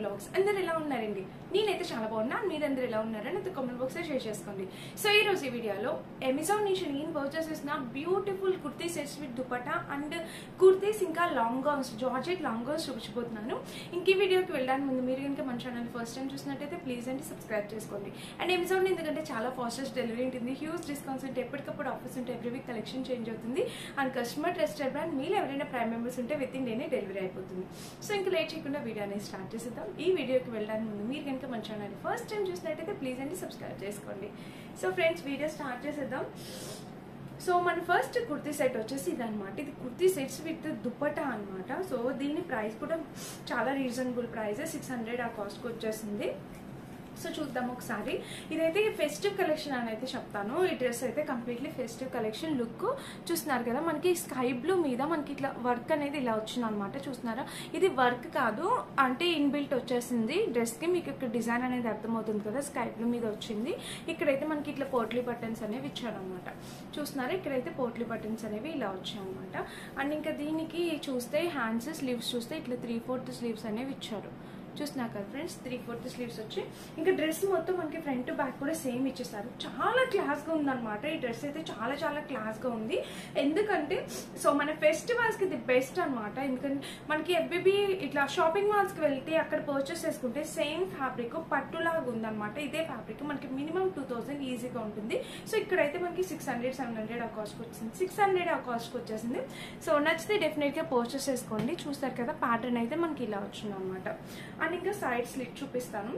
blogs అందరు ఎలా ఉన్నారండి నేనైతే చాలా బాగున్నా మీరందరూ ఎలా ఉన్నారని అయితే కామెంట్ బాక్స్ లో షేర్ చేసుకోండి సో ఈ రోజు ఈ వీడియోలో అమెజాన్ నుంచి నేను పర్చేస్ చేసిన beautiful kurti sets with dupatta and kurtis ఇంకా long gowns georgette long gowns చూపించబోతున్నాను ఇంక ఈ వీడియోకి వెళ్ళడానికి ముందు మీరు కనుక మన ఛానల్ ఫస్ట్ టైం చూసినట్టయితే ప్లీజ్ అండి సబ్స్క్రైబ్ చేసుకోండి అండ్ అమెజాన్ ఎందుకంటే చాలా ఫాస్టెస్ట్ డెలివరీ ఉంటుంది హ్యూజ్ డిస్కౌంట్స్ ఉంటాయి ఎప్పటికప్పుడు ఆఫర్స్ ఉంటాయి ఎవ్రీ వీక్ కలెక్షన్ చేంజ్ అవుతుంది అండ్ కస్టమర్ ట్రస్టెడ్ బ్రాండ్ మీరు ఎవరైనా ప్రైమ్ మెంబర్స్ ఉంటే విత్ ఇన్ డేనే డెలివరీ అయిపోతుంది సో ఇంకా లేట్ చేయకుండా వీడియో అనేది స్టార్ట్ చేసేద్దాం ఈ వీడియోకి వెళ్ళడానికి ముందు మీరు కనుక మన ఛానల్ ఫస్ట్ టైం చూసినట్టయితే ప్లీజ్ అండి సబ్స్క్రైబ్ చేసుకోండి సో ఫ్రెండ్స్ వీడియో స్టార్ట్ చేసేద్దాం సో మన ఫస్ట్ కుర్తీ సెట్ వచ్చేసి ఇదనమాట ఇది కుర్తీ సెట్స్ విత్ దుప్పటా అనమాట సో దీని ప్రైస్ కూడా చాలా రీజనబుల్ ప్రైస్ సిక్స్ హండ్రెడ్ ఆ కాస్ట్కి వచ్చేసింది సో చూద్దాం ఒకసారి ఇదైతే ఫెస్టివ్ కలెక్షన్ అని అయితే చెప్తాను ఈ డ్రెస్ అయితే కంప్లీట్లీ ఫెస్టివ్ కలెక్షన్ లుక్ చూస్తున్నారు కదా మనకి స్కై బ్లూ మీద మనకి ఇట్లా వర్క్ అనేది ఇలా వచ్చింది అనమాట చూస్తున్నారా ఇది వర్క్ కాదు అంటే ఇన్బిల్ట్ వచ్చేసింది డ్రెస్ కి మీకు ఇక్కడ డిజైన్ అనేది అర్థమవుతుంది కదా స్కై బ్లూ మీద వచ్చింది ఇక్కడైతే మనకి ఇట్లా పోట్లీ బటన్స్ అనేవి ఇచ్చారనమాట చూస్తున్నారా ఇక్కడైతే పోట్లీ బటన్స్ అనేవి ఇలా వచ్చాయి అనమాట అండ్ ఇంకా దీనికి చూస్తే హ్యాండ్స్ స్లీవ్స్ చూస్తే ఇట్లా త్రీ ఫోర్త్ స్లీవ్స్ అనేవి ఇచ్చారు చూస్తున్నారు కదా ఫ్రెండ్స్ త్రీ ఫోర్త్ స్లీవ్స్ వచ్చి ఇంకా డ్రెస్ మొత్తం మనకి ఫ్రంట్ బ్యాక్ కూడా సేమ్ ఇచ్చేసారు చాలా క్లాస్గా ఉందన్నమాట ఈ డ్రెస్ అయితే చాలా చాలా క్లాస్గా ఉంది ఎందుకంటే సో మన ఫెస్టివల్స్కి ఇది బెస్ట్ అనమాట ఎందుకంటే మనకి ఎఫ్బిబి ఇట్లా షాపింగ్ మాల్స్కి వెళ్తే అక్కడ పర్చేస్ చేసుకుంటే సేమ్ ఫ్యాబ్రిక్ పట్టులాగా ఉందన్నమాట ఇదే ఫ్యాబ్రిక్ మనకి మినిమం టూ థౌసండ్ ఈజీగా ఉంటుంది సో ఇక్కడైతే మనకి సిక్స్ హండ్రెడ్ సెవెన్ హండ్రెడ్ ఆ కాస్ట్కి వచ్చింది సిక్స్ హండ్రెడ్ ఆ కాస్ట్కి వచ్చేసింది సో నచ్చితే డెఫినెట్గా పర్చేస్ చేసుకోండి చూస్తారు కదా ప్యాటర్న్ అయితే మనకి ఇలా వచ్చింది అనమాట అండ్ ఇంకా సైడ్ స్లిట్ చూపిస్తాను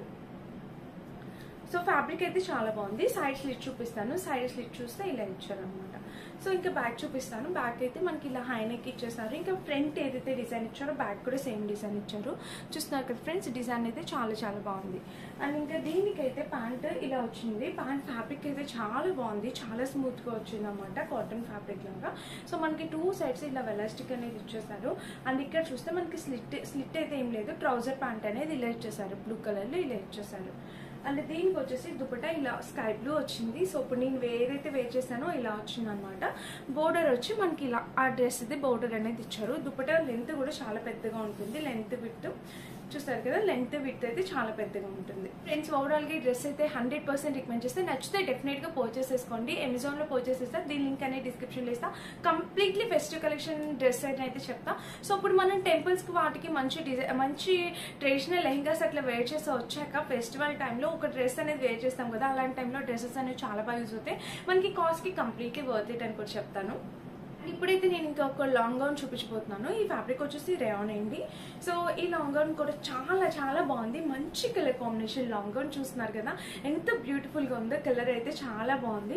సో ఫ్యాబ్రిక్ అయితే చాలా బాగుంది సైడ్ స్లిట్ చూపిస్తాను సైడ్ స్లిట్ చూస్తే ఇలా ఇచ్చారు అనమాట సో ఇంకా బ్యాక్ చూపిస్తాను బ్యాక్ అయితే మనకి ఇలా హై నెక్ ఇచ్చేసారు ఇంకా ఫ్రంట్ ఏదైతే డిజైన్ ఇచ్చారో బ్యాక్ కూడా సేమ్ డిజైన్ ఇచ్చారు చూస్తున్నారు కదా ఫ్రెండ్స్ డిజైన్ అయితే చాలా చాలా బాగుంది అండ్ ఇంకా దీనికైతే ప్యాంట్ ఇలా వచ్చింది ప్యాంట్ ఫ్యాబ్రిక్ అయితే చాలా బాగుంది చాలా స్మూత్ గా వచ్చింది అనమాట కాటన్ ఫ్యాబ్రిక్ లాగా సో మనకి టూ సైడ్స్ ఇలా వెలాస్టిక్ అనేది ఇచ్చేసారు అండ్ ఇక్కడ చూస్తే మనకి స్లిట్ స్లిట్ అయితే ఏం లేదు ట్రౌజర్ ప్యాంట్ అనేది ఇలా ఇచ్చేసారు బ్లూ కలర్ లో ఇలా ఇచ్చేసారు అండ్ దీనికి వచ్చేసి దుపట్టా ఇలా స్కై బ్లూ వచ్చింది సో ఇప్పుడు నేను ఏదైతే వేర్ చేశానో ఇలా వచ్చింది అనమాట బోర్డర్ వచ్చి మనకి ఇలా ఆ డ్రెస్ ఇది బోర్డర్ అనేది ఇచ్చారు దుపట్టా లెంత్ కూడా చాలా పెద్దగా ఉంటుంది లెంత్ విత్ చూస్తారు కదా లెంత్ విత్ అయితే చాలా పెద్దగా ఉంటుంది ఫ్రెండ్స్ ఓవరాల్ గా ఈ డ్రెస్ అయితే హండ్రెడ్ పర్సెంట్ రికమెండ్ చేస్తే నచ్చితే డెఫినెట్ గా పర్చేస్ చేసుకోండి అమెజాన్ లో పర్చేస్ చేస్తా దీని లింక్ అనేది డిస్క్రిప్షన్ లో ఇస్తా కంప్లీట్లీ ఫెస్టివ్ కలెక్షన్ డ్రెస్ అయితే అయితే చెప్తా సో ఇప్పుడు మనం టెంపుల్స్ కి వాటికి మంచి డిజైన్ మంచి ట్రెడిషనల్ లెహంగాస్ అట్లా వేర్ చేసి వచ్చాక ఫెస్టివల్ టైంలో ఒక డ్రెస్ అనేది వేర్ చేస్తాం కదా అలాంటి టైంలో డ్రెస్సెస్ అనేవి చాలా బాగా యూజ్ అవుతాయి మనకి కాస్ట్ కి కంప్లీట్లీ వర్త్ ఇట్ అని కూడా చెప్తాను ఇప్పుడైతే నేను ఇంకా ఒక లాంగ్ గౌన్ చూపించబోతున్నాను ఈ ఫ్యాబ్రిక్ వచ్చేసి రేయాన్ అండి సో ఈ లాంగ్ గౌన్ కూడా చాలా చాలా బాగుంది మంచి కలర్ కాంబినేషన్ లాంగ్ గౌన్ చూస్తున్నారు కదా ఎంత బ్యూటిఫుల్ గా ఉందో కలర్ అయితే చాలా బాగుంది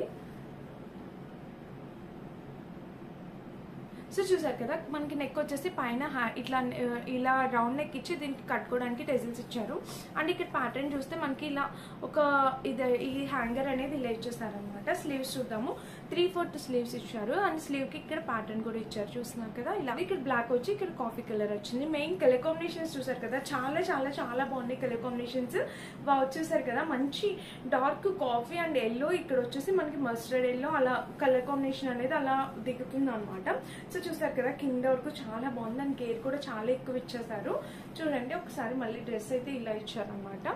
సో చూసారు కదా మనకి నెక్ వచ్చేసి పైన ఇట్లా ఇలా రౌండ్ నెక్ ఇచ్చి దీనికి కట్టుకోవడానికి టెజిల్స్ ఇచ్చారు అండ్ ఇక్కడ ప్యాటర్న్ చూస్తే మనకి ఇలా ఒక ఇది ఈ హ్యాంగర్ అనేది ఇలా ఇచ్చేసారనమాట స్లీవ్స్ చూద్దాము త్రీ ఫోర్త్ స్లీవ్స్ ఇచ్చారు అండ్ స్లీవ్ కి ఇక్కడ ప్యాటర్న్ కూడా ఇచ్చారు చూస్తున్నారు కదా ఇలా ఇక్కడ బ్లాక్ వచ్చి ఇక్కడ కాఫీ కలర్ వచ్చింది మెయిన్ కలర్ కాంబినేషన్స్ చూసారు కదా చాలా చాలా చాలా బాగున్నాయి కలర్ కాంబినేషన్స్ బాగా చూసారు కదా మంచి డార్క్ కాఫీ అండ్ ఎల్లో ఇక్కడ వచ్చేసి మనకి మస్టర్డ్ ఎల్లో అలా కలర్ కాంబినేషన్ అనేది అలా దిగుతుంది అనమాట సో చూసారు కదా కింద వరకు చాలా బాగుంది అండ్ గేర్ కూడా చాలా ఎక్కువ ఇచ్చేసారు చూడండి ఒకసారి మళ్ళీ డ్రెస్ అయితే ఇలా ఇచ్చారనమాట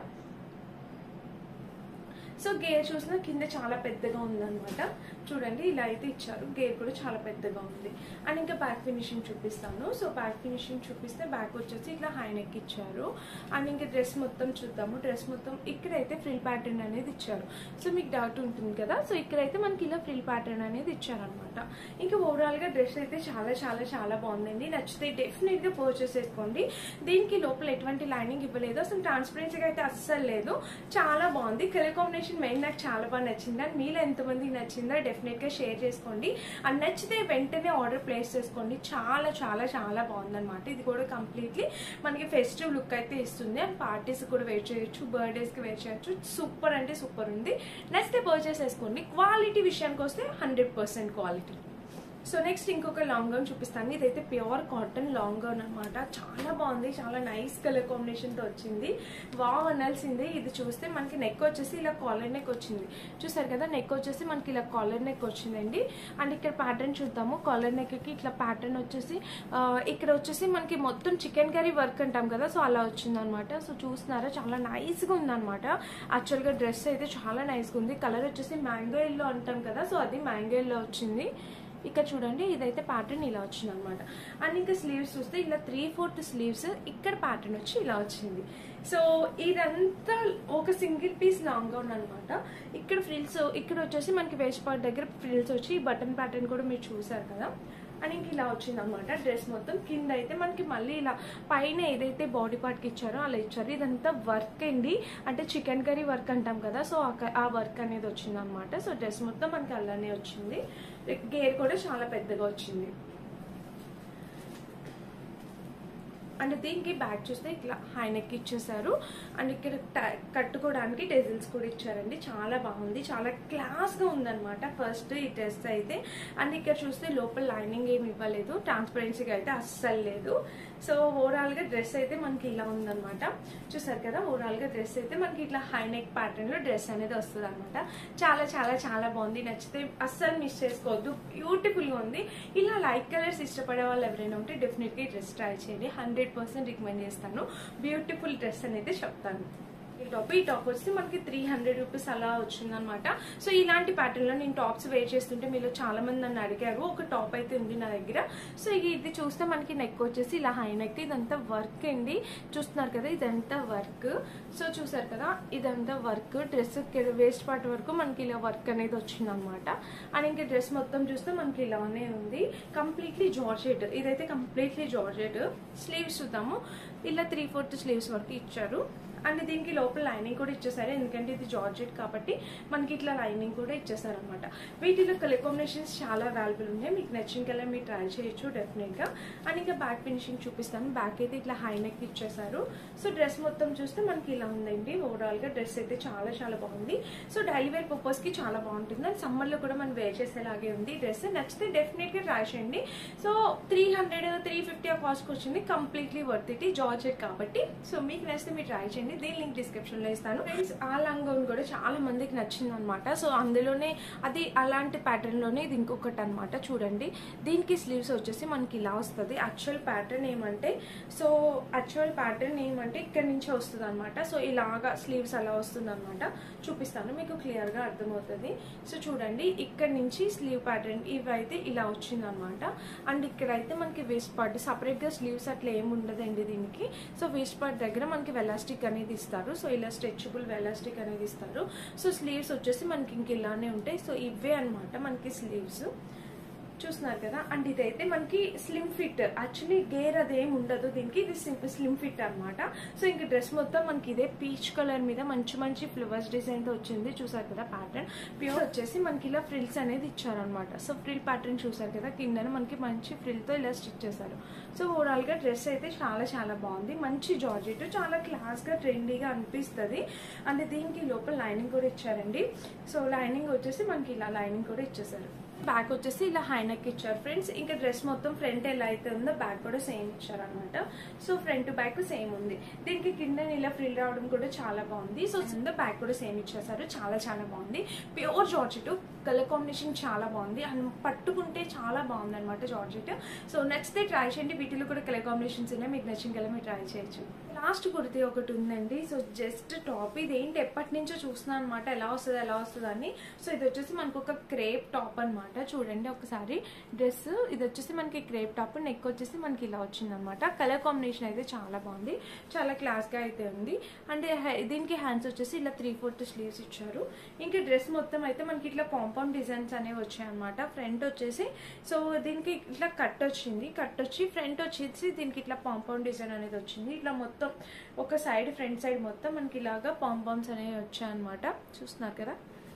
సో గేర్ చూసిన కింద చాలా పెద్దగా ఉందన్నమాట చూడండి ఇలా అయితే ఇచ్చారు గేర్ కూడా చాలా పెద్దగా ఉంది అండ్ ఇంకా బ్యాక్ ఫినిషింగ్ చూపిస్తాను సో బ్యాక్ ఫినిషింగ్ చూపిస్తే బ్యాక్ వచ్చేసి ఇట్లా హై నెక్ ఇచ్చారు అండ్ ఇంకా డ్రెస్ మొత్తం చూద్దాము డ్రెస్ మొత్తం ఇక్కడైతే ఫ్రిల్ ప్యాటర్న్ అనేది ఇచ్చారు సో మీకు డౌట్ ఉంటుంది కదా సో ఇక్కడైతే మనకి ఇలా ఫ్రిల్ ప్యాటర్న్ అనేది ఇచ్చారనమాట ఇంకా ఓవరాల్ గా డ్రెస్ అయితే చాలా చాలా చాలా బాగుందండి నచ్చితే డెఫినెట్ గా పర్చేస్ చేసుకోండి దీనికి లోపల ఎటువంటి లైనింగ్ ఇవ్వలేదు అసలు ట్రాన్స్పరెన్సీగా అయితే అస్సలు లేదు చాలా బాగుంది కలర్ కాంబినేషన్ మెయిన్ నాకు చాలా బాగా నచ్చింది అండ్ మీలో ఎంతమందికి నచ్చిందో డెఫినెట్ గా షేర్ చేసుకోండి అండ్ నచ్చితే వెంటనే ఆర్డర్ ప్లేస్ చేసుకోండి చాలా చాలా చాలా బాగుందన్నమాట ఇది కూడా కంప్లీట్లీ మనకి ఫెస్టివ్ లుక్ అయితే ఇస్తుంది అండ్ పార్టీస్ కూడా వేర్ చేయొచ్చు బర్త్డేస్ కి వేర్ చేయొచ్చు సూపర్ అంటే సూపర్ ఉంది నచ్చితే పర్చేస్ చేసుకోండి క్వాలిటీ విషయానికి వస్తే hundred percent quality so next ఇంకొక లాంగ్ గౌన్ చూపిస్తాను ఇదైతే ప్యూర్ కాటన్ లాంగ్ గౌన్ అనమాట చాలా బాగుంది చాలా నైస్ కలర్ కాంబినేషన్ తో వచ్చింది వావ్ అనాల్సిందే ఇది చూస్తే మనకి నెక్ వచ్చేసి ఇలా కాలర్ నెక్ వచ్చింది చూసారు కదా నెక్ వచ్చేసి మనకి ఇలా కాలర్ నెక్ వచ్చిందండి అండ్ ఇక్కడ ప్యాటర్న్ చూద్దాము కాలర్ నెక్ కి ఇట్లా ప్యాటర్న్ వచ్చేసి ఆ, ఇక్కడ వచ్చేసి మనకి మొత్తం చికెన్ కర్రీ వర్క్ అంటాం కదా సో అలా వచ్చింది అనమాట సో చూస్తున్నారా చాలా నైస్ గా ఉందన్నమాట యాక్చువల్ గా డ్రెస్ అయితే చాలా నైస్ గా ఉంది కలర్ వచ్చేసి మ్యాంగో ఎల్లో అంటాం కదా సో అది మ్యాంగో ఎల్లో వచ్చింది ఇక్కడ చూడండి ఇదైతే ప్యాటర్న్ ఇలా వచ్చింది అనమాట అండ్ ఇంకా స్లీవ్స్ చూస్తే ఇలా త్రీ ఫోర్త్ స్లీవ్స్ ఇక్కడ ప్యాటర్న్ వచ్చి ఇలా వచ్చింది సో ఇదంతా ఒక సింగిల్ పీస్ లాంగ్ గౌన్ అనమాట ఇక్కడ ఫ్రిల్స్ ఇక్కడ వచ్చేసి మనకి వేస్ట్ పార్ట్ దగ్గర ఫ్రిల్స్ వచ్చి బటన్ ప్యాటర్న్ కూడా మీరు చూసారు కదా అండ్ ఇంక ఇలా వచ్చింది అనమాట డ్రెస్ మొత్తం కింద అయితే మనకి మళ్ళీ ఇలా పైన ఏదైతే బాడీ పార్ట్ కి ఇచ్చారో అలా ఇచ్చారు ఇదంతా వర్క్ అండి అంటే చికెన్ కర్రీ వర్క్ అంటాం కదా సో ఆ క- ఆ వర్క్ అనేది వచ్చింది అనమాట సో డ్రెస్ మొత్తం మనకి అలానే వచ్చింది గేర్ కూడా చాలా పెద్దగా వచ్చింది అండ్ దీనికి బ్యాక్ చూస్తే ఇట్లా హై నెక్ ఇచ్చేసారు అండ్ ఇక్కడ ట- కట్టుకోవడానికి డెజిల్స్ కూడా ఇచ్చారండి చాలా బాగుంది చాలా క్లాస్ గా ఉందన్నమాట ఫస్ట్ ఈ డ్రెస్ అయితే అండ్ ఇక్కడ చూస్తే లోపల లైనింగ్ ఏమి ఇవ్వలేదు ట్రాన్స్పరెన్సీగా అయితే అస్సలు లేదు సో ఓవరాల్ గా డ్రెస్ అయితే మనకి ఇలా ఉందన్నమాట చూసారు కదా ఓవరాల్ గా డ్రెస్ అయితే మనకి ఇట్లా హై నెక్ ప్యాటర్న్ లో డ్రెస్ అనేది వస్తుంది అనమాట చాలా చాలా చాలా బాగుంది నచ్చితే అస్సలు మిస్ చేసుకోవద్దు బ్యూటిఫుల్ గా ఉంది ఇలా లైట్ కలర్స్ ఇష్టపడే వాళ్ళు ఎవరైనా ఉంటే డెఫినెట్ గా ఈ డ్రెస్ ట్రై చేయండి హండ్రెడ్ పర్సెంట్ రికమెండ్ చేస్తాను బ్యూటిఫుల్ డ్రెస్ అనేది చెప్తాను ఈ టాప్ ఈ టాప్ వచ్చి మనకి త్రీ హండ్రెడ్ రూపీస్ అలా వచ్చిందనమాట సో ఇలాంటి ప్యాటర్న్ లో నేను టాప్స్ వేర్ చేస్తుంటే మీలో చాలా మంది నన్ను అడిగారు ఒక టాప్ అయితే ఉంది నా దగ్గర సో ఇక ఇది చూస్తే మనకి నెక్ వచ్చేసి ఇలా హై నెక్ ఇదంతా వర్క్ అండి చూస్తున్నారు కదా ఇదంతా వర్క్ సో చూసారు కదా ఇదంతా వర్క్ డ్రెస్ వేస్ట్ పార్ట్ వరకు మనకి ఇలా వర్క్ అనేది వచ్చింది అనమాట అండ్ ఇంకా డ్రెస్ మొత్తం చూస్తే మనకి ఇలానే ఉంది కంప్లీట్లీ జార్జెట్ ఇదైతే కంప్లీట్లీ జార్జెట్ స్లీవ్స్ చూద్దాము ఇలా త్రీ ఫోర్త్ స్లీవ్స్ వరకు ఇచ్చారు అండ్ దీనికి లోపల లైనింగ్ కూడా ఇచ్చేసారు ఎందుకంటే ఇది జార్జెట్ కాబట్టి మనకి ఇట్లా లైనింగ్ కూడా ఇచ్చేసారు అనమాట వీటిలో కలర్ కాంబినేషన్స్ చాలా అవైలబుల్ ఉన్నాయి మీకు నచ్చిన కలర్ మీరు ట్రై చేయొచ్చు డెఫినెట్ గా అండ్ ఇంకా బ్యాక్ ఫినిషింగ్ చూపిస్తాను బ్యాక్ అయితే ఇట్లా హై నెక్ ఇచ్చేసారు సో డ్రెస్ మొత్తం చూస్తే మనకి ఇలా ఉందండి ఓవరాల్ గా డ్రెస్ అయితే చాలా చాలా బాగుంది సో డైలీ వేర్ పర్పస్ కి చాలా బాగుంటుంది అండ్ సమ్మర్ లో కూడా మనం వేర్ చేసేలాగే ఉంది డ్రెస్ నచ్చితే డెఫినెట్ గా ట్రై చేయండి so three hundred three fifty ఆ కాస్ట్ వచ్చింది కంప్లీట్లీ వర్త్ ఇట్ జార్జెట్ కాబట్టి సో మీకు నచ్చితే మీరు ట్రై చేయండి దీని లింక్ డిస్క్రిప్షన్ లో ఇస్తాను ఫ్రెండ్స్ ఆ లంగౌన్ కూడా చాలా మందికి నచ్చింది అనమాట సో అందులోనే అది అలాంటి ప్యాటర్న్ లోనే ఇది ఇంకొకటి అనమాట చూడండి దీనికి స్లీవ్స్ వచ్చేసి మనకి ఇలా వస్తుంది యాక్చువల్ ప్యాటర్న్ ఏమంటే సో యాక్చువల్ ప్యాటర్న్ ఏమంటే ఇక్కడ నుంచి వస్తుంది అనమాట సో ఇలాగా స్లీవ్స్ అలా వస్తుంది అనమాట చూపిస్తాను మీకు క్లియర్ గా అర్థమవుతుంది సో చూడండి ఇక్కడ నుంచి స్లీవ్ ప్యాటర్న్ ఇవైతే ఇలా వచ్చింది అనమాట అండ్ ఇక్కడైతే మనకి వేస్ట్ పార్ట్ సపరేట్ గా స్లీవ్స్ అట్లా ఏమి ఉండదండి దీనికి సో వేస్ట్ పార్ట్ దగ్గర మనకి వెలాస్టిక్ అనేది ఇస్తారు సో ఇలా స్ట్రెచబుల్ వెలాస్టిక్ అనేది ఇస్తారు సో స్లీవ్స్ వచ్చేసి మనకి ఇంక ఇలానే ఉంటాయి సో ఇవే అన్నమాట మనకి స్లీవ్స్ చూస్తున్నారు కదా అండ్ ఇదైతే మనకి స్లిమ్ ఫిట్ యాక్చువల్లీ గేర్ అదేం ఉండదు దీనికి ఇది స్లిమ్ ఫిట్ అన్నమాట సో ఇంక డ్రెస్ మొత్తం మనకి ఇదే పీచ్ కలర్ మీద మంచి మంచి ఫ్లవర్స్ డిజైన్ తో వచ్చింది చూసారు కదా ప్యాటర్న్ ప్యూర్ వచ్చేసి మనకి ఇలా ఫ్రిల్స్ అనేది ఇచ్చారనమాట సో ఫ్రిల్ ప్యాటర్న్ చూసారు కదా కింద మనకి మంచి ఫ్రిల్ తో ఇలా స్టిచ్ చేశారు సో ఓవరాల్ గా డ్రెస్ అయితే చాలా చాలా బాగుంది మంచి జార్జెట్ చాలా క్లాస్ గా ట్రెండీగా అనిపిస్తుంది అండ్ దీనికి లోపల లైనింగ్ కూడా ఇచ్చారండి సో లైనింగ్ వచ్చేసి మనకి ఇలా లైనింగ్ కూడా ఇచ్చేసారు బ్యాక్ వచ్చేసి ఇలా హై నెక్ ఇచ్చారు ఫ్రెండ్స్ ఇంకా డ్రెస్ మొత్తం ఫ్రంట్ ఎలా అయితే ఉందో బ్యాక్ కూడా సేమ్ ఇచ్చారు అనమాట సో ఫ్రంట్ బ్యాక్ సేమ్ ఉంది దీనికి కింద ఇలా ఫ్రిల్ రావడం కూడా చాలా బాగుంది సో కింద బ్యాక్ కూడా సేమ్ ఇచ్చేసారు చాలా చాలా బాగుంది ప్యూర్ జార్జెట్ కలర్ కాంబినేషన్ చాలా బాగుంది అండ్ పట్టుకుంటే చాలా బాగుంది అనమాట జార్జెట్ సో నచ్చితే ట్రై చేయండి వీటిలో కూడా కలర్ కాంబినేషన్స్ ఉన్నాయి మీకు నచ్చిన కలర్ మీరు ట్రై చేయొచ్చు లాస్ట్ కుర్తీ ఒకటి ఉందండి సో జస్ట్ టాప్ ఇది ఏంటి ఎప్పటి నుంచో చూస్తున్నాను అనమాట ఎలా వస్తుంది ఎలా వస్తుంది అని సో ఇది వచ్చేసి మనకు ఒక క్రేప్ టాప్ అన్నమాట చూడండి ఒకసారి డ్రెస్ ఇది వచ్చేసి మనకి క్రేప్ టాప్ నెక్ వచ్చేసి మనకి ఇలా వచ్చింది అనమాట కలర్ కాంబినేషన్ అయితే చాలా బాగుంది చాలా క్లాస్ గా అయితే ఉంది అండ్ హె- దీనికి హ్యాండ్స్ వచ్చేసి ఇలా త్రీ ఫోర్త్ స్లీవ్స్ ఇచ్చారు ఇంకా డ్రెస్ మొత్తం అయితే మనకి ఇట్లా కాంపౌండ్ డిజైన్స్ అనేవి వచ్చాయి అనమాట ఫ్రంట్ వచ్చేసి సో దీనికి ఇట్లా కట్ వచ్చింది కట్ వచ్చి ఫ్రంట్ వచ్చేసి దీనికి ఇట్లా పాంపౌండ్ డిజైన్ అనేది వచ్చింది ఇట్లా మొత్తం ఒక సైడ్ ఫ్రంట్ సైడ్ మొత్తం మనకి ఇలాగా పాంపౌండ్స్ అనేవి వచ్చాయి అనమాట చూస్తున్నారు కదా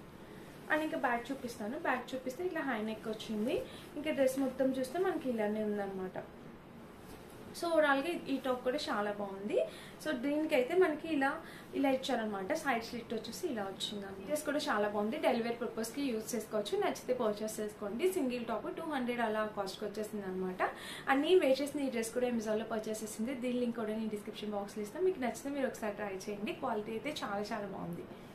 అండ్ ఇంకా బ్యాక్ చూపిస్తాను బ్యాక్ చూపిస్తే ఇట్లా హై నెక్ వచ్చింది ఇంకా డ్రెస్ మొత్తం చూస్తే మనకి ఇలానే ఉందన్నమాట సో ఓవరాల్గా ఈ టాప్ కూడా చాలా బాగుంది సో దీనికైతే మనకి ఇలా ఇలా ఇచ్చారనమాట సైడ్ స్లిట్ వచ్చేసి ఇలా వచ్చింది డ్రెస్ కూడా చాలా బాగుంది డెలివరీ పర్పస్కి యూజ్ చేసుకోవచ్చు నచ్చితే పర్చేస్ చేసుకోండి సింగిల్ టాప్ టూ హండ్రెడ్ అలా కాస్ట్కి వచ్చేసింది అనమాట అండ్ నేను వేట్ చేసిన ఈ డ్రెస్ కూడా అమెజాన్లో పర్చేస్ చేసింది దీని లింక్ కూడా నేను డిస్క్రిప్షన్ బాక్స్లో ఇస్తాను మీకు నచ్చితే మీరు ఒకసారి ట్రై చేయండి క్వాలిటీ అయితే చాలా చాలా బాగుంది